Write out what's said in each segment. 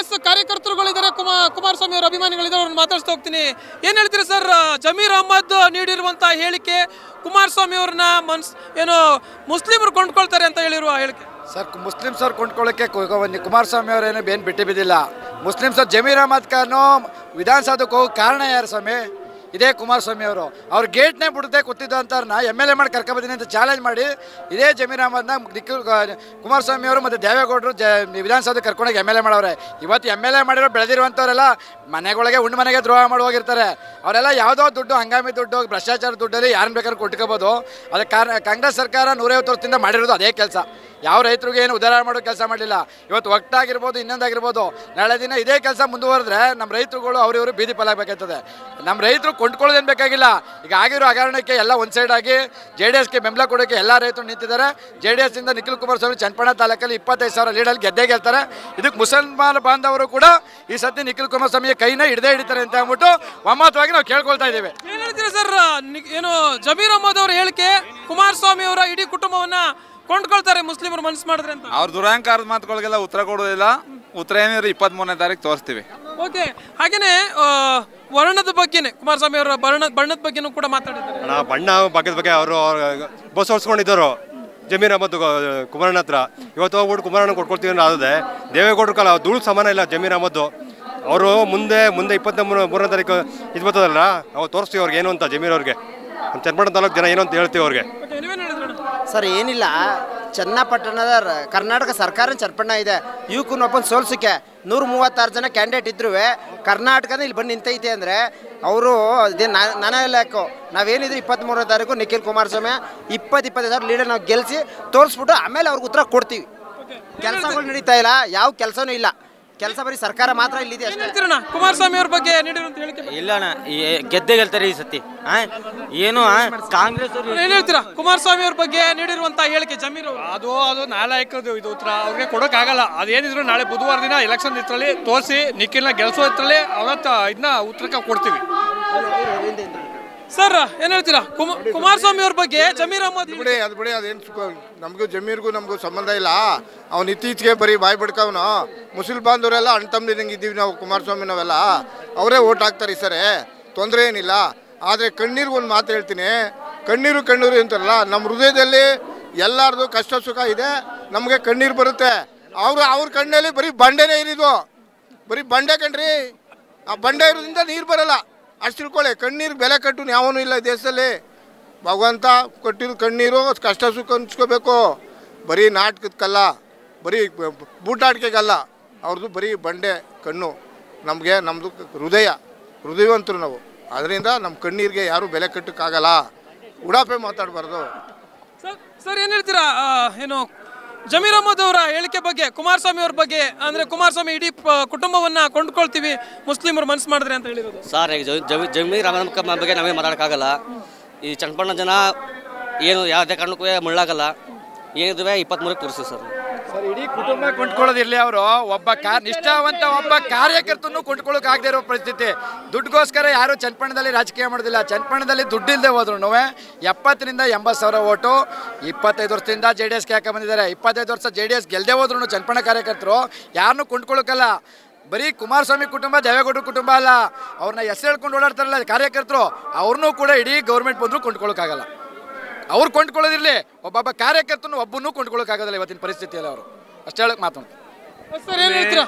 ಕಾಂಗ್ರೆಸ್ ಕಾರ್ಯಕರ್ತರುಗಳಿದ್ದಾರೆ ಕುಮಾರ್ ಕುಮಾರಸ್ವಾಮಿ ಅವರ ಅಭಿಮಾನಿಗಳಿದ್ದಾರೆ ಅವ್ರನ್ನ ಮಾತಾಡ್ಸ್ತಾ ಹೋಗ್ತೀನಿ ಏನ್ ಹೇಳ್ತೀರಿ ಸರ್ ಜಮೀರ್ ಅಹಮದ್ ನೀಡಿರುವಂತ ಹೇಳಿಕೆ ಕುಮಾರಸ್ವಾಮಿ ಅವ್ರನ್ನ ಮನ್ಸ್ ಏನು ಮುಸ್ಲಿಮರು ಕೊಂಡ್ಕೊಳ್ತಾರೆ ಅಂತ ಹೇಳಿರುವ ಹೇಳಿಕೆ ಸರ್ ಮುಸ್ಲಿಮ್ಸ್ ಅವ್ರು ಕೊಂಡ್ಕೊಳ್ಳೋಕ್ಕೆ ಕು- ಕು- ಕುಮಾರಸ್ವಾಮಿ ಅವರೇನು ಬೇನ್ ಬಿಟ್ಟು ಬಿದ್ದಿಲ್ಲ ಮುಸ್ಲಿಮ್ಸ್ ಅವ್ರು ಜಮೀರ್ ಅಹಮದ್ ಖಾನು ವಿಧಾನಸೌಧಕ್ಕೆ ಹೋಗೋ ಕಾರಣ ಯಾರು ಸ್ವಾಮಿ ಇದೇ ಕುಮಾರಸ್ವಾಮಿ ಅವರು ಅವ್ರು ಗೇಟ್ನೇ ಬಿಡದೆ ಕೂತಿದ್ದಂಥವ್ರನ್ನ ಎಮ್ ಎಲ್ ಎ ಮಾಡಿ ಕರ್ಕೊಬತ್ತೀನಿ ಅಂತ ಚಾಲೆಂಜ್ ಮಾಡಿ ಇದೇ ಜಮೀರ್ ಅಹಮದ್ನ ನಿಖಿಲ್ ಕುಮಾರಸ್ವಾಮಿ ಅವರು ಮತ್ತು ದೇವೇಗೌಡರು ಜ ವಿಧಾನಸೌಧ ಕರ್ಕೊಂಡೋಗಿ ಎಮ್ ಎಲ್ ಎ ಮಾಡವ್ರೆ ಇವತ್ತು ಎಮ್ ಎಲ್ ಎ ಮಾಡಿರೋ ಬೆಳೆದಿರುವಂಥವರೆಲ್ಲ ಮನೆಗೊಳಗೆ ಉಂಡು ಮನೆಗೆ ದ್ರೋಹ ಮಾಡಿ ಹೋಗಿರ್ತಾರೆ ಅವರೆಲ್ಲ ಯಾವುದೋ ದುಡ್ಡು ಹಂಗಾಮಿ ದುಡ್ಡು ಭ್ರಷ್ಟಾಚಾರ ದುಡ್ಡಲ್ಲಿ ಯಾರನ್ನ ಬೇಕಾದ್ರೂ ಕೊಟ್ಕೋಬೋದು ಅದಕ್ಕೆ ಕಾರಣ ಕಾಂಗ್ರೆಸ್ ಸರ್ಕಾರ ನೂರೈವತ್ತು ವರ್ಷದಿಂದ ಮಾಡಿರೋದು ಅದೇ ಕೆಲಸ ಯಾವ ರೈತರಿಗೆ ಏನು ಉದ್ಧಾರ ಮಾಡೋ ಕೆಲಸ ಮಾಡಲಿಲ್ಲ ಇವತ್ತು ಒಟ್ಟಾಗಿರ್ಬೋದು ಇನ್ನೊಂದಾಗಿರ್ಬೋದು ನಾಳೆ ದಿನ ಇದೇ ಕೆಲಸ ಮುಂದುವರೆದ್ರೆ ನಮ್ಮ ರೈತರುಗಳು ಅವ್ರಿವರು ಬೀದಿ ಪಾಲಾಗಬೇಕಾಗ್ತದೆ ನಮ್ಮ ರೈತರು ಕೊಂಡ್ಕೊಳ್ಳೋದೇನು ಬೇಕಾಗಿಲ್ಲ ಈಗ ಆಗಿರೋ ಹಗರಣಕ್ಕೆ ಎಲ್ಲ ಒಂದು ಸೈಡ್ ಆಗಿ ಜೆ ಡಿ ಎಸ್ಗೆ ಬೆಂಬಲ ಕೊಡೋಕ್ಕೆ ಎಲ್ಲ ರೈತರು ನಿಂತಿದ್ದಾರೆ ಜೆ ಡಿ ಎಸ್ಸಿಂದ ನಿಖಿಲ್ ಕುಮಾರಸ್ವಾಮಿ ಚನ್ನಪಣ್ಣ ತಾಲೂಕಲ್ಲಿ ಇಪ್ಪತ್ತೈದು ಸಾವಿರ ಲೀಡಲ್ಲಿ ಗೆದ್ದೇ ಗೆಲ್ತಾರೆ ಇದಕ್ಕೆ ಮುಸಲ್ಮಾನ ಬಾಂಧವರು ಕೂಡ ಈ ಸತಿ ನಿಖಿಲ್ ಕುಮಾರಸ್ವಾಮಿಯ ಕೈನ ಹಿಡ್ದೇ ಹಿಡಿತಾರೆ ಅಂತ ಅಂದ್ಬಿಟ್ಟು ಒಮ್ಮತವಾಗಿ ನಾವು ಕೇಳ್ಕೊಳ್ತಾ ಇದ್ದೀವಿ ಏನ್ ಹೇಳ್ತೀರಿ ಸರ್ ಏನು ಜಮೀರ್ ಅಹಮದ್ ಅವರ ಹೇಳಿಕೆ ಕುಮಾರಸ್ವಾಮಿ ಅವರ ಇಡೀ ಕುಟುಂಬವನ್ನ ಕೊಂಡ್ಕೊಳ್ತಾರೆ ಮುಸ್ಲಿಮರು ಮನಸ್ಸು ಮಾಡಿದ್ರೆ ಅಂತ ಅವ್ರ ದುರಾಂಕಾರದ ಮಾತುಗಳಿಗೆಲ್ಲ ಉತ್ತರ ಕೊಡೋದಿಲ್ಲ ಉತ್ತರ ಏನಿದ್ರು ಇಪ್ಪತ್ತ್ ಮೂರನೇ ತಾರೀಕು ತೋರಿಸ್ತೀವಿ ಓಕೆ ಹಾಗೇನೆ ಆ, ವರ್ಣದ ಬಗ್ಗೆನೆ ಕುಮಾರಸ್ವಾಮಿ ಅವರ ಬಣ್ಣ ಬಣ್ಣದ ಬಗ್ಗೆನೂ ಕೂಡ ಮಾತಾಡಿದ್ದಾರೆ ಅಣ್ಣ ಬಣ್ಣ ಬಗ್ಗದ ಬಗ್ಗೆ ಅವರು ಬಸ್ ಓಡಿಸ್ಕೊಂಡಿದ್ದರು ಜಮೀರ್ ಅಹಮದ್ ಕುಮಾರಣ್ಣ ಹತ್ರ ಇವತ್ತು ಹೋಗ್ಬಿಟ್ಟು ಕುಮಾರಣ್ಣ ಕೊಟ್ಕೊಡ್ತೀವಿ ಅನ್ನೋ ಆದ್ರೆ ದೇವೇಗೌಡರ ಕಾಲ ಧೂಳು ಸಮಾನ ಇಲ್ಲ ಜಮೀರ್ ಅಹಮದ್ ಅವರು ಮುಂದೆ ಮುಂದೆ ಇಪ್ಪತ್ತ ಮೂರು ಮೂರನೇ ತಾರೀಕು ಇದು ಬರ್ತದಲ್ಲ ಅವು ತೋರಿಸ್ತೀವಿ ಅವ್ರಿಗೆ ಏನು ಅಂತ ಜಮೀರ್ ಅವ್ರಿಗೆ ನಮ್ಮ ಚನ್ನಪಟ್ಟಣ ತಾಲೂಕು ಜನ ಏನು ಅಂತ ಹೇಳ್ತೀವಿ ಅವ್ರಿಗೆ ಓಕೆ ನೀವೇನು ಹೇಳಿದ್ರಣ್ಣ ಸರ್ ಏನಿಲ್ಲ ಚನ್ನಪಟ್ಟಣದ ರ- ಕರ್ನಾಟಕ ಸರ್ಕಾರ ಚನ್ನಪಟ್ಟಣ ಇದೆ ಯುವಕನೊಬ್ಬನ ಸೋಲ್ಸಕ್ಕೆ ನೂರ ಮೂವತ್ತಾರು ಜನ ಕ್ಯಾಂಡಿಡೇಟ್ ಇದ್ರು ಕರ್ನಾಟಕದ ಇಲ್ಲಿ ಬಂದು ನಿಂತೈತೆ ಅಂದರೆ ಅವರು ಇದೇ ನನ್ನ ಲೆಕ್ಕ ನಾವೇನಿದ್ರು ಇಪ್ಪತ್ತ್ಮೂರನೇ ತಾರೀಕು ನಿಖಿಲ್ ಕುಮಾರಸ್ವಾಮಿ ಇಪ್ಪತ್ತು ಇಪ್ಪತ್ತೈದು ಸಾವಿರ ಲೀಡರ್ ನಾವು ಗೆಲ್ಲಿಸಿ ತೋರಿಸ್ಬಿಟ್ಟು ಆಮೇಲೆ ಅವ್ರಿಗೆ ಉತ್ತರ ಕೊಡ್ತೀವಿ ಕೆಲಸಗಳು ನಡೀತಾ ಇಲ್ಲ ಯಾವ ಕೆಲಸನೂ ಇಲ್ಲ ಕೆಲಸ ಬರೀ ಸರ್ಕಾರ ಮಾತ್ರ ಇಲ್ಲಿದೆ ಏನ್ ಅಷ್ಟೇ ಹೇಳ್ತೀರಣ್ಣ ಕುಮಾರಸ್ವಾಮಿ ಅವ್ರ ಬಗ್ಗೆ ನೀಡಿರುವಂತ ಹೇಳಿಕೆ ಬಗ್ಗೆ? ಇಲ್ಲ ಅಣ್ಣ ಈ- ಗೆದ್ದೆ ಗೆಲ್ತಾರೆ ಈ ಸತಿ ಆ? ಏನು ಆ? ಕಾಂಗ್ರೆಸ್ ಅವ್ರು ಏನ್ ಹೇಳ್ತೀರಾ ಕುಮಾರಸ್ವಾಮಿ ಅವ್ರ ಬಗ್ಗೆ ನೀಡಿರುವಂತ ಹೇಳಿಕೆ ಜಮೀರ್ ಅವರು ಅದು ಅದು ನಾಲಾಯಕದು ಇದು ಉತ್ತರ ಅವ್ರಿಗೆ ಕೊಡೋಕ್ಕಾಗಲ್ಲ ಅದೇನಿದ್ರು ನಾಳೆ ಬುಧವಾರ ದಿನ ಎಲೆಕ್ಷನ್ ಇದ್ರಲ್ಲಿ ತೋರಿಸಿ ನಿಖಿಲ್ನ ಗೆಲ್ಸೋ ಇದ್ರಲ್ಲಿ ಅವತ್ತ ಇದನ್ನ ಉತ್ತರಕ್ಕೆ ಕೊಡ್ತೀವಿ ಸರ್ ಏನ್ ಹೇಳ್ತೀರಾ ಕುಮ- ಕುಮಾರಸ್ವಾಮಿ ಅವ್ರ ಬಗ್ಗೆ ಜಮೀರ್ ಅಹಮದ್ ಬಿಡಿ ಅದು ಬಿಡಿ ಅದೇನು ಸುಖ ನಮಗೂ ಜಮೀರ್ಗೂ ನಮಗೂ ಸಂಬಂಧ ಇಲ್ಲ ಅವ್ನು ಇತ್ತೀಚೆಗೆ ಬರೀ ಬಾಯಿ ಬಿಡ್ಕವನು ಮುಸಲ್ ಬಾಂಧವರೆಲ್ಲ ಅಣ್ಣ ತಮ್ಮದಿದಂಗೆ ಇದ್ದೀವಿ ನಾವು ಕುಮಾರಸ್ವಾಮಿ ನಾವೆಲ್ಲ ಅವರೇ ಓಟ್ ಹಾಕ್ತಾರೆ ಈ ಸರಿ ತೊಂದರೆ ಏನಿಲ್ಲ ಆದರೆ ಕಣ್ಣೀರಿಗೆ ಒಂದು ಮಾತು ಹೇಳ್ತೀನಿ ಕಣ್ಣೀರು ಕಣ್ಣೀರು ಅಂತಾರಲ್ಲ ನಮ್ಮ ಹೃದಯದಲ್ಲಿ ಎಲ್ಲರದು ಕಷ್ಟ ಸುಖ ಇದೆ ನಮಗೆ ಕಣ್ಣೀರು ಬರುತ್ತೆ ಅವರು ಅವ್ರ ಕಣ್ಣಲ್ಲಿ ಬರೀ ಬಂಡೆನೇ ಇರಿದು ಬರೀ ಬಂಡೆ ಕಣ್ರಿ ಆ ಬಂಡೆ ಇರೋದ್ರಿಂದ ನೀರು ಬರಲ್ಲ ಅಷ್ಟು ತಿಳ್ಕೊಳ್ಳಿ ಕಣ್ಣೀರು ಬೆಲೆ ಕಟ್ಟು ಯಾವನೂ ಇಲ್ಲ ಈ ದೇಶದಲ್ಲಿ ಭಗವಂತ ಕೊಟ್ಟಿರೋ ಕಣ್ಣೀರು ಕಷ್ಟ ಸುಖ ಹಂಚ್ಕೋಬೇಕು ಬರೀ ನಾಟಕಕ್ಕಲ್ಲ ಬರೀ ಬ- ಬ- ಬೂಟಾಟಿಕೆಗಲ್ಲ ಅವ್ರದ್ದು ಬರೀ ಬಂಡೆ ಕಣ್ಣು ನಮಗೆ ನಮ್ಮದು ಹೃದಯ ಹೃದಯವಂತರು ನಾವು ಅದರಿಂದ ನಮ್ಮ ಕಣ್ಣೀರಿಗೆ ಯಾರೂ ಬೆಲೆ ಕಟ್ಟಕ್ಕಾಗಲ್ಲ ಉಡಾಪೆ ಮಾತಾಡಬಾರ್ದು ಸರ್ ಸರ್ ಏನ್ ಹೇಳ್ತೀರಾ ಆ, ಏನು ಜಮೀರ್ ಅಹಮದ್ ಅವರ ಹೇಳಿಕೆ ಬಗ್ಗೆ ಕುಮಾರಸ್ವಾಮಿ ಅವ್ರ ಬಗ್ಗೆ ಅಂದ್ರೆ ಕುಮಾರಸ್ವಾಮಿ ಇಡೀ ಪ- ಕುಟುಂಬವನ್ನ ಕೊಂಡ್ಕೊಳ್ತೀವಿ ಮುಸ್ಲಿಮರು ಮನಸ್ಸು ಮಾಡಿದ್ರೆ ಅಂತ ಹೇಳಿರೋದು ಸರ್ ಈಗ ಜಮಿ- ಜಮಿ ಜಮೀರ್ ರಾಮನಕ್ಕ ಬಗ್ಗೆ ನಾವೇ ಮಾತಾಡೋಕ್ಕಾಗಲ್ಲ ಈ ಚನ್ನಪಟ್ಟಣ ಜನ ಏನು ಯಾವುದೇ ಕಾರಣಕ್ಕೂ ಮುಳ್ಳಾಗಲ್ಲ ಏನಿದ್ರೆ ಇಪ್ಪತ್ತ್ಮೂರಕ್ಕೆ ತೋರಿಸಿ ಸರ್ ಸರ್ ಇಡೀ ಕುಟುಂಬ ಕೊಂಡ್ಕೊಳ್ಳೋದಿರ್ಲಿ ಅವರು ಒಬ್ಬ ಕಾ ನಿಷ್ಠಾವಂತ ಒಬ್ಬ ಕಾರ್ಯಕರ್ತನು ಕೊಂಡ್ಕೊಳ್ಳೋಕೆ ಆಗದೆ ಇರೋ ಪರಿಸ್ಥಿತಿ ದುಡ್ಡುಗೋಸ್ಕರ ಯಾರು ಚನ್ನಪಣ್ಣದಲ್ಲಿ ರಾಜಕೀಯ ಮಾಡೋದಿಲ್ಲ ಚನ್ನಪಣ್ಣದಲ್ಲಿ ದುಡ್ಡು ಇಲ್ಲದೆ ಹೋದ್ರು ಎಪ್ಪತ್ತರಿಂದ ಎಂಬತ್ತು ಸಾವಿರ ಓಟು ಇಪ್ಪತ್ತೈದು ವರ್ಷದಿಂದ ಜೆ ಡಿ ಎಸ್ಗೆ ಹಾಕಿ ಬಂದಿದ್ದಾರೆ ಇಪ್ಪತ್ತೈದು ವರ್ಷ ಜೆ ಡಿ ಎಸ್ ಗೆಲ್ಲದೆ ಹೋದ್ರು ಚನ್ನಪಣ್ಣ ಕಾರ್ಯಕರ್ತರು ಯಾರನ್ನೂ ಕೊಂಡ್ಕೊಳ್ಳೋಕ್ಕಲ್ಲ ಬರೀ ಕುಮಾರಸ್ವಾಮಿ ಕುಟುಂಬ ದೇವೇಗೌಡರ ಕುಟುಂಬ ಅಲ್ಲ ಅವ್ರನ್ನ ಹೆಸರು ಹೇಳ್ಕೊಂಡು ಓಡಾಡ್ತಾರಲ್ಲ ಕಾರ್ಯಕರ್ತರು ಅವ್ರನ್ನೂ ಕೂಡ ಇಡೀ ಗೌರ್ಮೆಂಟ್ ಬಂದರೂ ಕೊಂಡ್ಕೊಳ್ಳೋಕ್ಕಾಗಲ್ಲ ಅವ್ರು ಕೊಂಡ್ಕೊಳ್ಳೋದಿರಲಿ ಒಬ್ಬೊಬ್ಬ ಕಾರ್ಯಕರ್ತನು ಒಬ್ಬನೂ ಕೊಂಡ್ಕೊಳ್ಳೋಕ್ಕಾಗೋದಿಲ್ಲ ಇವತ್ತಿನ ಪರಿಸ್ಥಿತಿಯಲ್ಲಿ ಅವರು ಅಷ್ಟೇ ಹೇಳಕ್ ಮಾತು ಸರ್ ಏನ್ ಹೇಳ್ತೀರಾ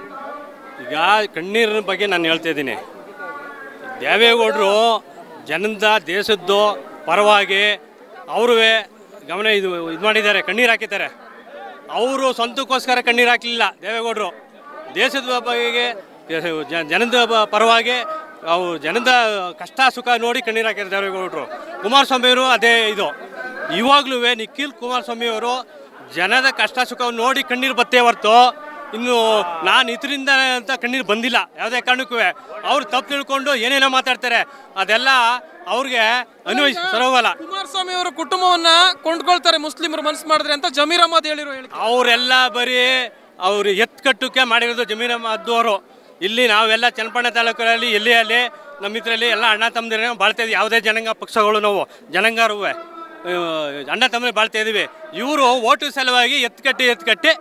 ಈಗ ಕಣ್ಣೀರಿನ ಬಗ್ಗೆ ನಾನು ಹೇಳ್ತಾ ಇದ್ದೀನಿ ದೇವೇಗೌಡರು ಜನದ ದೇಶದ್ದು ಪರವಾಗಿ ಅವರು ಗಮನ ಇದು ಇದು ಮಾಡಿದ್ದಾರೆ ಕಣ್ಣೀರು ಹಾಕಿದ್ದಾರೆ ಅವರು ಸ್ವಂತಕ್ಕೋಸ್ಕರ ಕಣ್ಣೀರು ಹಾಕಲಿಲ್ಲ ದೇವೇಗೌಡರು ದೇಶದ ಬಗೆಗೆ ಜ- ಜನದ ಬ- ಪರವಾಗಿ ಅವು ಜನದ ಕಷ್ಟ ಸುಖ ನೋಡಿ ಕಣ್ಣೀರು ಹಾಕಿದ್ದಾರೆ ದೇವೇಗೌಡರು ಕುಮಾರಸ್ವಾಮಿಯವರು ಅದೇ ಇದು ಇವಾಗಲೂ ನಿಖಿಲ್ ಕುಮಾರಸ್ವಾಮಿಯವರು ಜನದ ಕಷ್ಟ ಸುಖವನ್ನು ನೋಡಿ ಕಣ್ಣೀರು ಬತ್ತೇ ಹೊರ್ತು ಇನ್ನು ನಾನು ಇದರಿಂದ ಅಂತ ಕಣ್ಣೀರು ಬಂದಿಲ್ಲ ಯಾವುದೇ ಕಾರಣಕ್ಕೂ ಅವ್ರು ತಪ್ಪು ತಿಳ್ಕೊಂಡು ಏನೇನೋ ಮಾತಾಡ್ತಾರೆ ಅದೆಲ್ಲ ಅವ್ರಿಗೆ ಅನ್ವಯಿಸಿ ಸರೋಗಲ್ಲ ಕುಮಾರಸ್ವಾಮಿ ಅವರ ಕುಟುಂಬವನ್ನ ಕೊಂಡ್ಕೊಳ್ತಾರೆ ಮುಸ್ಲಿಮರು ಮನಸ್ಸು ಮಾಡಿದ್ರೆ ಅಂತ ಜಮೀರ್ ಅಹಮದ್ ಹೇಳಿರೋ ಹೇಳಿಕೆ ಅವರೆಲ್ಲ ಬರೀ ಅವರು ಎತ್ಕಟ್ಟಕ್ಕೆ ಮಾಡಿರೋದು ಜಮೀರಮ್ಮ ಅದ್ದವರು ಇಲ್ಲಿ ನಾವೆಲ್ಲ ಚನ್ನಪಣ್ಣ ತಾಲೂಕಲ್ಲಿ ಎಲ್ಲಿ ಅಲ್ಲಿ ನಮ್ಮ ಇದರಲ್ಲಿ ಎಲ್ಲ ಅಣ್ಣ ತಮ್ಮದಿರ ಬಾಳ್ತಾ ಇದ್ದೀವಿ ಯಾವುದೇ ಜನಾಂಗ ಪಕ್ಷಗಳು ನಾವು ಜನಾಂಗಾರುವೆ ಅಣ್ಣ ತಮ್ಮದಿ ಬಾಳ್ತಾ ಇದ್ದೀವಿ ಇವರು ಓಟು ಸಲುವಾಗಿ ಎತ್ಕಟ್ಟಿ ಎತ್ಕಟ್ಟಿ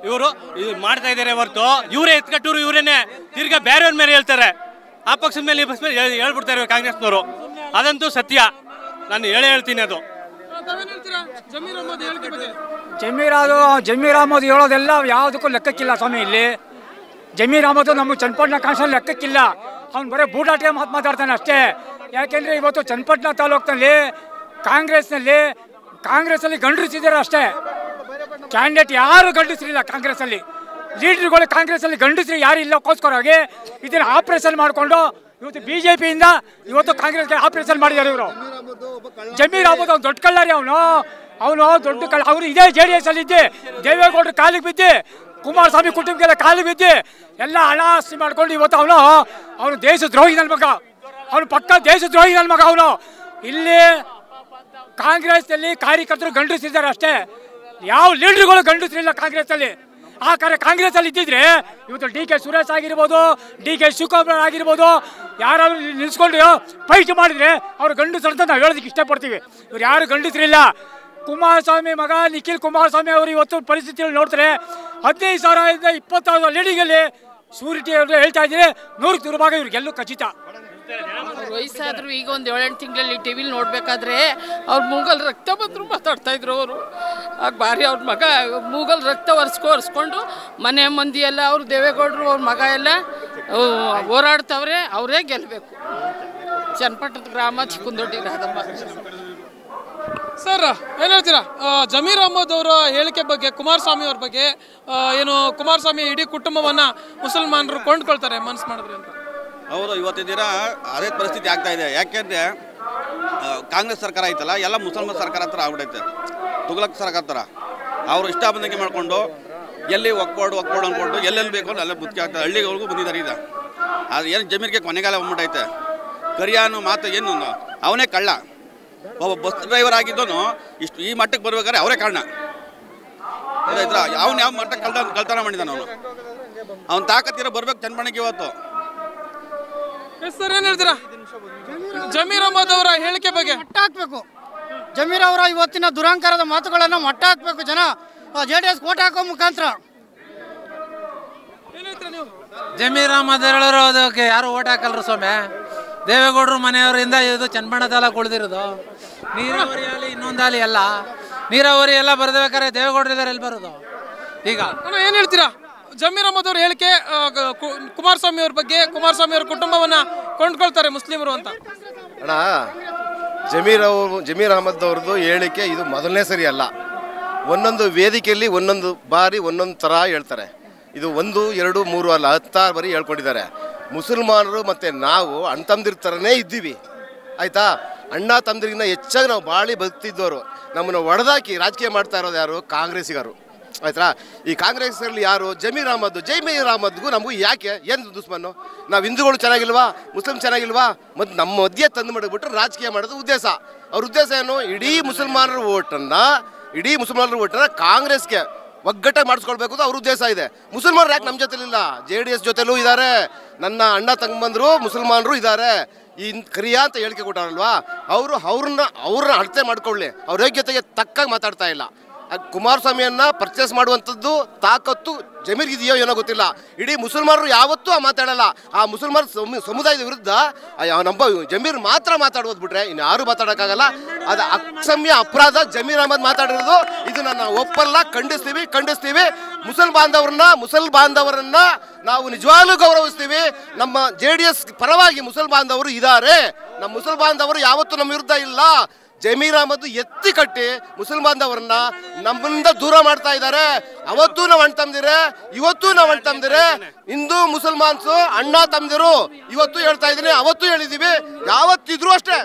ಇವರು ಇದು ಮಾಡ್ತಾ ಇದ್ದಾರೆ ಹೊರತು ಇವರೇ ಎತ್ಕಟ್ಟೂರು ಇವರೇನೆ ತಿರ್ಗಾ ಬೇರೆಯವ್ರ ಮೇಲೆ ಹೇಳ್ತಾರೆ ಆ ಪಕ್ಷದ ಮೇಲೆ ಈ ಪಕ್ಷದ ಮೇಲೆ ಹೇಳ್- ಹೇಳ್ಬಿಡ್ತಾರೆ ಕಾಂಗ್ರೆಸ್ನವರು ಅದಂತೂ ಸತ್ಯ ನಾನು ಹೇಳೇ ಹೇಳ್ತೀನಿ ಅದು ತಾವೇನ್ ಹೇಳ್ತೀರಾ ಜಮೀರ್ ಅಹಮದ್ ಹೇಳಿಕೆ ಬಗ್ಗೆ ಜಮೀರ್ ಅದು ಜಮೀರ್ ಅಹಮದ್ ಹೇಳೋದೆಲ್ಲ ಯಾವುದಕ್ಕೂ ಲೆಕ್ಕಕ್ಕಿಲ್ಲ ಸ್ವಾಮಿ ಇಲ್ಲಿ ಜಮೀರ್ ಅಹಮದ್ ನಮಗೆ ಚನ್ನಪಟ್ಟಣ ಕಾನ್ಸಲ್ ಲೆಕ್ಕಕ್ಕಿಲ್ಲ ಅವ್ನು ಬರೀ ಬೂಟಾಟಿಗೆ ಮಾತು ಮಾತಾಡ್ತಾನೆ ಅಷ್ಟೇ ಯಾಕೆಂದರೆ ಇವತ್ತು ಚನ್ನಪಟ್ಟಣ ತಾಲೂಕಿನಲ್ಲಿ ಕಾಂಗ್ರೆಸ್ನಲ್ಲಿ ಕಾಂಗ್ರೆಸ್ಸಲ್ಲಿ ಗಂಡರಿಸಿದ್ದಾರೆ ಅಷ್ಟೇ ಕ್ಯಾಂಡಿಡೇಟ್ ಯಾರು ಗಂಡಸರಿಲ್ಲ ಕಾಂಗ್ರೆಸ್ಸಲ್ಲಿ ಲೀಡರ್ಗಳು ಕಾಂಗ್ರೆಸ್ಸಲ್ಲಿ ಗಂಡಸರು ಯಾರು ಇಲ್ಲಕ್ಕೋಸ್ಕರವಾಗಿ ಇದನ್ನು ಆಪರೇಷನ್ ಮಾಡಿಕೊಂಡು ಇವತ್ತು ಬಿ ಜೆ ಪಿಯಿಂದ ಇವತ್ತು ಕಾಂಗ್ರೆಸ್ಗೆ ಆಪರೇಷನ್ ಮಾಡಿದ್ದಾರೆ ಇವರು ಜಮೀರ್ ಅಹಮದ್ ಅವ್ನು ದೊಡ್ಡ ಕಳ್ಳರಿ ಅವನು ಅವನು ದೊಡ್ಡ ಕಳ್ಳ ಅವರು ಇದೇ ಜೆ ಡಿ ಎಸ್ ಅಲ್ಲಿ ಇದ್ದೆ ದೇವೇಗೌಡರು ಕಾಲಿಗೆ ಬಿದ್ದೆ ಕುಮಾರಸ್ವಾಮಿ ಕುಟುಂಬಕ್ಕೆಲ್ಲ ಕಾಲಿಗೆ ಬಿದ್ದೆ ಎಲ್ಲ ಹಣ ಆಸ್ತಿ ಮಾಡ್ಕೊಂಡು ಇವತ್ತು ಅವನು ಅವನು ದೇಶ ದ್ರೋಹಿ ನನ್ನ ಮಗ ಅವನು ಪಕ್ಕ ದೇಶ ದ್ರೋಹಿ ನನ್ನ ಮಗ ಅವನು ಇಲ್ಲಿ ಕಾಂಗ್ರೆಸ್ನಲ್ಲಿ ಕಾರ್ಯಕರ್ತರು ಗಂಡಸಿದ್ದಾರೆ ಅಷ್ಟೇ ಯಾವ ಲೀಡರ್ಗಳು ಗಂಡಸರಿಲ್ಲ ಕಾಂಗ್ರೆಸ್ಸಲ್ಲಿ ಆ ಕಾರ್ಯ ಕಾಂಗ್ರೆಸ್ಸಲ್ಲಿ ಇದ್ದಿದ್ರೆ ಇವತ್ತು ಡಿ ಕೆ ಸುರೇಶ್ ಆಗಿರ್ಬೋದು ಡಿ ಕೆ ಶಿವಕುಮಾರ್ ಆಗಿರ್ಬೋದು ಯಾರಾದ್ರೂ ಇಲ್ಲಿ ನಿಲ್ಸ್ಕೊಂಡು ಫೈಟ್ ಮಾಡಿದ್ರೆ ಅವ್ರು ಗಂಡಸರು ಅಂತ ನಾವು ಹೇಳೋದಕ್ಕೆ ಇಷ್ಟಪಡ್ತೀವಿ ಇವ್ರು ಯಾರು ಗಂಡಸರಿಲ್ಲ ಕುಮಾರಸ್ವಾಮಿ ಮಗ ನಿಖಿಲ್ ಕುಮಾರಸ್ವಾಮಿ ಅವರು ಇವತ್ತು ಪರಿಸ್ಥಿತಿಯಲ್ಲಿ ನೋಡ್ತಾರೆ ಹದಿನೈದು ಸಾವಿರದಿಂದ ಇಪ್ಪತ್ತು ಸಾವಿರ ಲೀಡಿಂಗಲ್ಲಿ ಸೂರಿಟಿ ಅವರು ಹೇಳ್ತಾ ಇದ್ದೀರಿ ನೂರಕ್ಕೆ ನೂರು ಭಾಗ ಇವ್ರಿಗೆಲ್ಲೂ ಖಚಿತ ಅವ್ರ ವಯಸ್ಸಾದ್ರು ಈಗ ಒಂದು ಏಳೆಂಟು ತಿಂಗಳಲ್ಲಿ ಟಿ ವಿಲಿ ನೋಡ್ಬೇಕಾದ್ರೆ ಅವ್ರ ಮೂಗಲ್ ರಕ್ತ ಬಂದ್ರು ಮಾತಾಡ್ತಾ ಇದ್ರು ಅವರು ಆಗ ಭಾರಿ ಅವ್ರ ಮಗ ಮೂಗಲ್ ರಕ್ತ ಒರೆಸ್ಕೊ ಒರೆಸ್ಕೊಂಡು ಮನೆ ಮಂದಿ ಎಲ್ಲ ಅವ್ರು ದೇವೇಗೌಡರು ಅವ್ರ ಮಗ ಎಲ್ಲ ಅಹ್, ಹೋರಾಡ್ತವ್ರೆ ಅವರೇ ಗೆಲ್ಲಬೇಕು ಚನ್ನಪಟ್ಟಣದ ಗ್ರಾಮ ಚಿಕ್ಕಂದೊಡ್ಡಿ ರಾಧಮ್ಮ ಸರ್ ಏನ್ ಹೇಳ್ತೀರಾ ಆ, ಜಮೀರ್ ಅಹಮದ್ ಅವರ ಹೇಳಿಕೆ ಬಗ್ಗೆ ಕುಮಾರಸ್ವಾಮಿ ಅವ್ರ ಬಗ್ಗೆ ಆ, ಏನು ಕುಮಾರಸ್ವಾಮಿ ಇಡೀ ಕುಟುಂಬವನ್ನ ಮುಸಲ್ಮಾನರು ಕೊಂಡ್ಕೊಳ್ತಾರೆ ಮನ್ಸು ಮಾಡಿದ್ರೆ ಅಂತ ಅವರು ಇವತ್ತಿನ ದಿನ ಅದೇ ಪರಿಸ್ಥಿತಿ ಆಗ್ತಾ ಇದೆ ಯಾಕೆಂದರೆ ಕಾಂಗ್ರೆಸ್ ಸರ್ಕಾರ ಐತಲ್ಲ ಎಲ್ಲ ಮುಸಲ್ಮಾನ್ ಸರ್ಕಾರ ಹತ್ರ ಆಗ್ಬಿಟ್ಟೈತೆ ತುಗ್ಲಕ್ ಸರ್ಕಾರ ಥರ ಅವರು ಇಷ್ಟ ಬಂದಂಗೆ ಮಾಡಿಕೊಂಡು ಎಲ್ಲಿ ಒಕ್ಕೋಡು ಒಕ್ಕೋಡು ಅಂದ್ಕೊಂಡು ಎಲ್ಲೆಲ್ಲಿ ಬೇಕು ಅಲ್ಲಿ ಅಲ್ಲೇ ಮುಖ್ಯ ಆಗ್ತದೆ ಹಳ್ಳಿಗಳಿಗೂ ಬಂದಿದ್ದಾರೆ ಈಗ ಅದು ಏನು ಜಮೀನಿಗೆ ಕೊನೆಗಾಲ ಬಂದ್ಬಿಟ್ಟೈತೆ ಕರಿಯಾನು ಮಾತು ಏನು ಅವನೇ ಕಳ್ಳ ಒಬ್ಬ ಬಸ್ ಡ್ರೈವರ್ ಆಗಿದ್ದನು ಇಷ್ಟು ಈ ಮಟ್ಟಕ್ಕೆ ಬರ್ಬೇಕಾದ್ರೆ ಅವರೇ ಕಾರಣ ಗೊತ್ತಾಯ್ತಾ ಅವ್ನು ಯಾವ ಮಟ್ಟಕ್ಕೆ ಕಳ್ತ ಕಳ್ತನ ಮಾಡಿದಾನ ಅವನು ಅವ್ನ ತಾಕತ್ತಿರೋ ಬರ್ಬೇಕು ಚನ್ಮಣಿಗೆ ಇವತ್ತು ಎಸ್ ಸರ್ ಏನ್ ಹೇಳ್ತೀರಾ ಜಮೀರ್ ಅಹಮದ್ ಅವರ ಹೇಳಿಕೆ ಬಗ್ಗೆ ಮಟ್ಟ ಹಾಕ್ಬೇಕು ಜಮೀರ್ ಅವರ ಇವತ್ತಿನ ದುರಂಕಾರದ ಮಾತುಗಳನ್ನು ಮಟ್ಟ ಹಾಕ್ಬೇಕು ಜನ ಜೆ ಡಿ ಎಸ್ ಕೋಟ್ ಹಾಕೋ ಮುಖಾಂತರ ಜಮೀರ್ ಅಹಮದ್ ಹೇಳೋರು ಅದಕ್ಕೆ ಯಾರು ಓಟ್ ಹಾಕಲ್ರು ಸ್ವಾಮಿ ದೇವೇಗೌಡರು ಮನೆಯವರಿಂದ ಇದು ಚನ್ನಬಣ್ಣ ತಾಲೂಕು ಉಳಿದಿರೋದು ನೀರಾವರಿ ಅಲ್ಲಿ ಇನ್ನೊಂದಾಲಿ ಎಲ್ಲ ನೀರಾವರಿ ಎಲ್ಲ ಬರ್ಬೇಕಾದ್ರೆ ದೇವೇಗೌಡರು ಇದಾರೆ ಎಲ್ಲಿ ಬರೋದು ಈಗ ಅಣ್ಣ ಏನ್ ಹೇಳ್ತೀರಾ ಜಮೀರ್ ಅಹಮದ್ ಅವ್ರ ಹೇಳಿಕೆ ಆ, ಗ- ಕು- ಕುಮಾರಸ್ವಾಮಿ ಅವ್ರ ಬಗ್ಗೆ ಕುಮಾರಸ್ವಾಮಿ ಅವ್ರ ಕುಟುಂಬವನ್ನ ಕೊಂಡ್ಕೊಳ್ತಾರೆ ಮುಸ್ಲಿಮರು ಅಂತ ಅಣ್ಣ ಜಮೀರ್ ಅವರು ಜಮೀರ್ ಅಹಮದ್ ಅವ್ರದ್ದು ಹೇಳಿಕೆ ಇದು ಮೊದಲನೇ ಸರಿ ಅಲ್ಲ ಒಂದೊಂದು ವೇದಿಕೆಯಲ್ಲಿ ಒಂದೊಂದು ಬಾರಿ ಒಂದೊಂದು ಥರ ಹೇಳ್ತಾರೆ ಇದು ಒಂದು ಎರಡು ಮೂರು ಅಲ್ಲ ಹತ್ತಾರು ಬಾರಿ ಹೇಳ್ಕೊಂಡಿದ್ದಾರೆ ಮುಸಲ್ಮಾನರು ಮತ್ತು ನಾವು ಅಣ್ತಂದಿರ ಥರನೇ ಇದ್ದೀವಿ ಆಯಿತಾ ಅಣ್ಣ ತಮ್ಮದಿರಿಗಿಂತ ಹೆಚ್ಚಾಗಿ ನಾವು ಬಾಳಿ ಬದುಕ್ತಿದ್ದವರು ನಮ್ಮನ್ನು ಒಡೆದಾಕಿ ರಾಜಕೀಯ ಮಾಡ್ತಾ ಇರೋದು ಯಾರು ಕಾಂಗ್ರೆಸ್ಸಿಗರು ಆಯ್ತಾ ಈ ಕಾಂಗ್ರೆಸ್ಸಲ್ಲಿ ಯಾರು ಜಮೀರ್ ಅಹಮದ್ ಜೈಮೀರ್ ಅಹಮದ್ಗೂ ನಮಗೂ ಯಾಕೆ ಏನು ದುಸ್ಮನ್ನು ನಾವು ಹಿಂದೂಗಳು ಚೆನ್ನಾಗಿಲ್ವಾ ಮುಸ್ಲಿಂ ಚೆನ್ನಾಗಿಲ್ವಾ ಮತ್ತು ನಮ್ಮ ಮಧ್ಯೆ ತಂದು ಮಾಡಿಬಿಟ್ಟು ರಾಜಕೀಯ ಮಾಡೋದು ಉದ್ದೇಶ ಅವ್ರ ಉದ್ದೇಶ ಏನು ಇಡೀ ಮುಸಲ್ಮಾನರ ಓಟನ್ನು ಇಡೀ ಮುಸಲ್ಮಾನರ ಓಟನ್ನು ಕಾಂಗ್ರೆಸ್ಗೆ ಒಗ್ಗಟ್ಟಾಗಿ ಮಾಡಿಸ್ಕೊಳ್ಬೇಕು ಅಂತ ಅವ್ರ ಉದ್ದೇಶ ಇದೆ ಮುಸಲ್ಮಾನರು ಯಾಕೆ ನಮ್ಮ ಜೊತೆಲಿಲ್ಲ ಜೆ ಡಿ ಎಸ್ ಜೊತೆಲೂ ಇದ್ದಾರೆ ನನ್ನ ಅಣ್ಣ ತಂಗಂಬಂದರು ಮುಸಲ್ಮಾನರು ಇದ್ದಾರೆ ಈ ಕರಿಯಾ ಅಂತ ಹೇಳಿಕೆ ಕೊಟ್ಟಾರಲ್ವಾ ಅವರು ಅವ್ರನ್ನ ಅವ್ರನ್ನ ಅಳತೆ ಮಾಡ್ಕೊಳ್ಳಿ ಅವ್ರ ಯೋಗ್ಯತೆಗೆ ತಕ್ಕಾಗಿ ಮಾತಾಡ್ತಾ ಇಲ್ಲ ಆ ಕುಮಾರಸ್ವಾಮಿಯನ್ನ ಪರ್ಚೇಸ್ ಮಾಡುವಂಥದ್ದು ತಾಕತ್ತು ಜಮೀರ್ಗಿದೆಯೋ ಏನೋ ಗೊತ್ತಿಲ್ಲ ಇಡೀ ಮುಸಲ್ಮಾನರು ಯಾವತ್ತೂ ಆ ಮಾತಾಡಲ್ಲ ಆ ಮುಸಲ್ಮಾನ ಸಮು- ಸಮುದಾಯದ ವಿರುದ್ಧ ಆ ಯಾವ ನಮ್ಮ ಜಮೀರ್ ಮಾತ್ರ ಮಾತಾಡೋದು ಬಿಟ್ರೆ ಇನ್ನು ಯಾರು ಮಾತಾಡೋಕ್ಕಾಗಲ್ಲ ಅದು ಅಕ್ಷಮ್ಯ ಅಪರಾಧ ಜಮೀರ್ ಅಹಮದ್ ಮಾತಾಡಿರೋದು ಇದನ್ನ ನಾವು ಒಪ್ಪಲ್ಲ ಖಂಡಿಸ್ತೀವಿ ಖಂಡಿಸ್ತೀವಿ ಮುಸಲ್ ಬಾಂಧವರನ್ನ ಮುಸಲ್ ಬಾಂಧವರನ್ನ ನಾವು ನಿಜವಾಗ್ಲೂ ಗೌರವಿಸ್ತೀವಿ ನಮ್ಮ ಜೆ ಡಿ ಎಸ್ ಪರವಾಗಿ ಮುಸಲ್ ಬಾಂಧವರು ಇದ್ದಾರೆ ನಮ್ಮ ಮುಸಲ್ ಬಾಂಧವರು ಯಾವತ್ತೂ ನಮ್ಮ ವಿರುದ್ಧ ಇಲ್ಲ ಜಮೀರ್ ಅಹಮದ್ ಎತ್ತಿ ಕಟ್ಟಿ ಮುಸಲ್ ಬಾಂಧವರನ್ನ ನಮ್ಮಿಂದ ದೂರ ಮಾಡ್ತಾ ಇದ್ದಾರೆ ಅವತ್ತು ನಾವು ಅಣ್ಣ ತಮ್ದಿರೆ ಇವತ್ತು ನಾವು ಅಣ್ಣ ತಮ್ದಿರೆ ಹಿಂದೂ ಮುಸಲ್ಮಾನ್ಸು ಅಣ್ಣ ತಮ್ದಿರು ಇವತ್ತು ಹೇಳ್ತಾ ಇದೀನಿ ಅವತ್ತು ಹೇಳಿದೀವಿ ಯಾವತ್ತಿದ್ರು ಅಷ್ಟೇ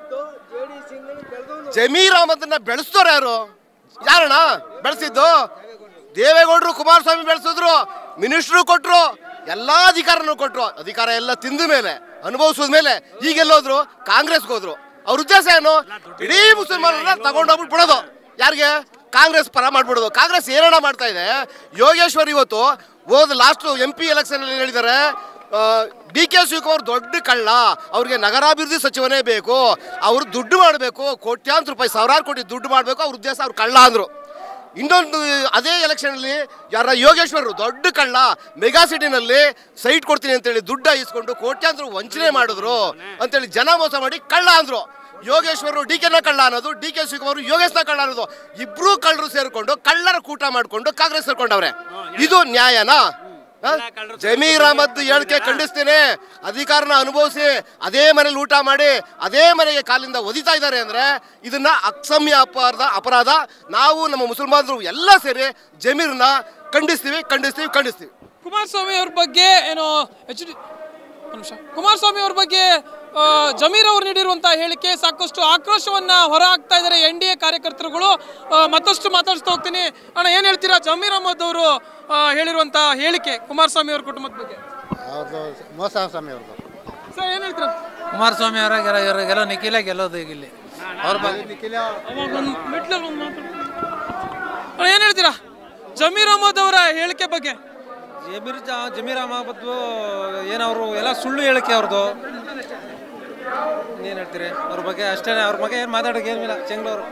ಜಮೀರ್ ಅಹಮದನ್ನ ಬೆಳೆಸ್ತವ್ರು ಯಾರು ಯಾರಣ್ಣ ಬೆಳೆಸಿದ್ದು ದೇವೇಗೌಡರು ಕುಮಾರಸ್ವಾಮಿ ಬೆಳೆಸಿದ್ರು ಮಿನಿಸ್ಟ್ರು ಕೊಟ್ರು ಎಲ್ಲಾ ಅಧಿಕಾರನೂ ಕೊಟ್ರು ಅಧಿಕಾರ ಎಲ್ಲ ತಿಂದ ಮೇಲೆ ಅನುಭವಿಸಿದ ಮೇಲೆ ಈಗೆಲ್ಲೋದ್ರು ಕಾಂಗ್ರೆಸ್ಗೆ ಹೋದ್ರು ಅವ್ರ ಉದ್ದೇಶ ಏನು ಇಡೀ ಮುಸಲ್ಮಾನರನ್ನ ತಗೊಂಡೋಗ್ಬಿಟ್ಟು ಬಿಡೋದು ಯಾರಿಗೆ ಕಾಂಗ್ರೆಸ್ ಪರ ಮಾಡ್ಬಿಡೋದು ಕಾಂಗ್ರೆಸ್ ಏನಣ್ಣ ಮಾಡ್ತಾ ಇದೆ ಯೋಗೇಶ್ವರ್ ಇವತ್ತು ಹೋದ ಲಾಸ್ಟ್ ಎಂ ಪಿ ಎಲೆಕ್ಷನ್ ಅಲ್ಲಿ ಹೇಳಿದ್ದಾರೆ ಡಿ ಕೆ ಶಿವಕುಮಾರ್ ದೊಡ್ಡ ಕಳ್ಳ ಅವ್ರಿಗೆ ನಗರಾಭಿವೃದ್ಧಿ ಸಚಿವನೇ ಬೇಕು ಅವ್ರು ದುಡ್ಡು ಮಾಡಬೇಕು ಕೋಟ್ಯಾಂತರ ರೂಪಾಯಿ ಸಾವಿರಾರು ಕೋಟಿ ದುಡ್ಡು ಮಾಡಬೇಕು ಅವ್ರ ಉದ್ದೇಶ ಅವ್ರು ಕಳ್ಳ ಅಂದ್ರು ಇನ್ನೊಂದು ಅದೇ ಎಲೆಕ್ಷನಲ್ಲಿ ಯಾರ ಯೋಗೇಶ್ವರರು ದೊಡ್ಡ ಕಳ್ಳ ಮೆಗಾ ಸಿಟಿನಲ್ಲಿ ಸೈಟ್ ಕೊಡ್ತೀನಿ ಅಂತೇಳಿ ದುಡ್ಡ ಇಸ್ಕೊಂಡು ಕೋಟ್ಯಾಂತರ ವಂಚನೆ ಮಾಡಿದ್ರು ಅಂತೇಳಿ ಜನ ಮೋಸ ಮಾಡಿ ಕಳ್ಳ ಅಂದ್ರು ಯೋಗೇಶ್ವರರು ಡಿ ಕೆನ ಕಳ್ಳ ಅನ್ನೋದು ಡಿ ಕೆ ಶಿವಕುಮಾರ್ ಯೋಗೇಶ್ನ ಕಳ್ಳ ಅನ್ನೋದು ಇಬ್ರು ಕಳ್ಳರು ಸೇರ್ಕೊಂಡು ಕಳ್ಳರ ಕೂಟ ಮಾಡ್ಕೊಂಡು ಕಾಂಗ್ರೆಸ್ ಸೇರ್ಕೊಂಡವ್ರೆ ಇದು ನ್ಯಾಯನಾ ಹ? ಜಮೀರ್ ಅಹಮದ್ ಹೇಳಿಕೆ ಖಂಡಿಸ್ತೀನಿ ಅಧಿಕಾರನ ಅನುಭವಿಸಿ ಅದೇ ಮನೇಲಿ ಊಟ ಮಾಡಿ ಅದೇ ಮನೆಗೆ ಕಾಲಿಂದ ಒದಿತಾ ಇದ್ದಾರೆ ಅಂದ್ರೆ ಇದನ್ನ ಅಕ್ಷಮ್ಯ ಅಪರಾಧ ಅಪರಾಧ ನಾವು ನಮ್ಮ ಮುಸಲ್ಮಾನರು ಎಲ್ಲ ಸೇರಿ ಜಮೀರ್ನ ಖಂಡಿಸ್ತೀವಿ ಖಂಡಿಸ್ತೀವಿ ಖಂಡಿಸ್ತೀವಿ ಕುಮಾರಸ್ವಾಮಿ ಅವ್ರ ಬಗ್ಗೆ ಏನು ಎಚ್ ಡಿ ನಿಮಿಷ ಕುಮಾರಸ್ವಾಮಿ ಅವ್ರ ಬಗ್ಗೆ ಆ, ಜಮೀರ್ ಅವರು ನೀಡಿರುವಂತಹ ಹೇಳಿಕೆ ಸಾಕಷ್ಟು ಆಕ್ರೋಶವನ್ನ ಹೊರ ಹಾಕ್ತಾ ಇದ್ದಾರೆ ಎನ್ ಡಿ ಎ ಕಾರ್ಯಕರ್ತರುಗಳು ಆ, ಮತ್ತಷ್ಟು ಮಾತಾಡಿಸ್ತಾ ಹೋಗ್ತೀನಿ ಅಣ್ಣ ಏನ್ ಹೇಳ್ತೀರಾ ಜಮೀರ್ ಅಹಮದ್ ಅವರು ಆ, ಹೇಳಿರುವಂತಹ ಹೇಳಿಕೆ ಕುಮಾರಸ್ವಾಮಿ ಅವ್ರ ಕುಟುಂಬದ ಬಗ್ಗೆ ಅವ್ರದ್ದು ಮೋಸ ಸ್ವಾಮಿ ಅವ್ರದ್ದು ಸರ್ ಏನ್ ಹೇಳ್ತೀರಾ ಕುಮಾರಸ್ವಾಮಿ ಅವರ ಇವರಿಗೆಲ್ಲ ನಿಖಿಲ ಗೆಲ್ಲೋದು ಈಗ ಇಲ್ಲಿ ಅವ್ರ ಬಗ್ಗೆ ಅವಾಗ ಒಂದ್ ಮೆಟ್ಲಲ್ಲಿ ಒಂದ್ ಮಾತು. ಅಣ್ಣ ಏನ್ ಹೇಳ್ತೀರಾ ಜಮೀರ್ ಅಹಮದ್ ಅವರ ಹೇಳಿಕೆ ಬಗ್ಗೆ ಜಮೀರ್ ಜ- ಜಮೀರ್ ಅಹಮದ್ ಏನವರು ಎಲ್ಲ ಸುಳ್ಳು ಹೇಳಿಕೆ ಅವ್ರದ್ದು ಏನು ಹೇಳ್ತೀರಿ ಅವ್ರ ಬಗ್ಗೆ ಅಷ್ಟೇ ಅವ್ರ ಬಗ್ಗೆ ಏನು ಮಾತಾಡೋಕೆ ಏನಿಲ್ಲ ಚೆಂಗ್ಳವ್ರು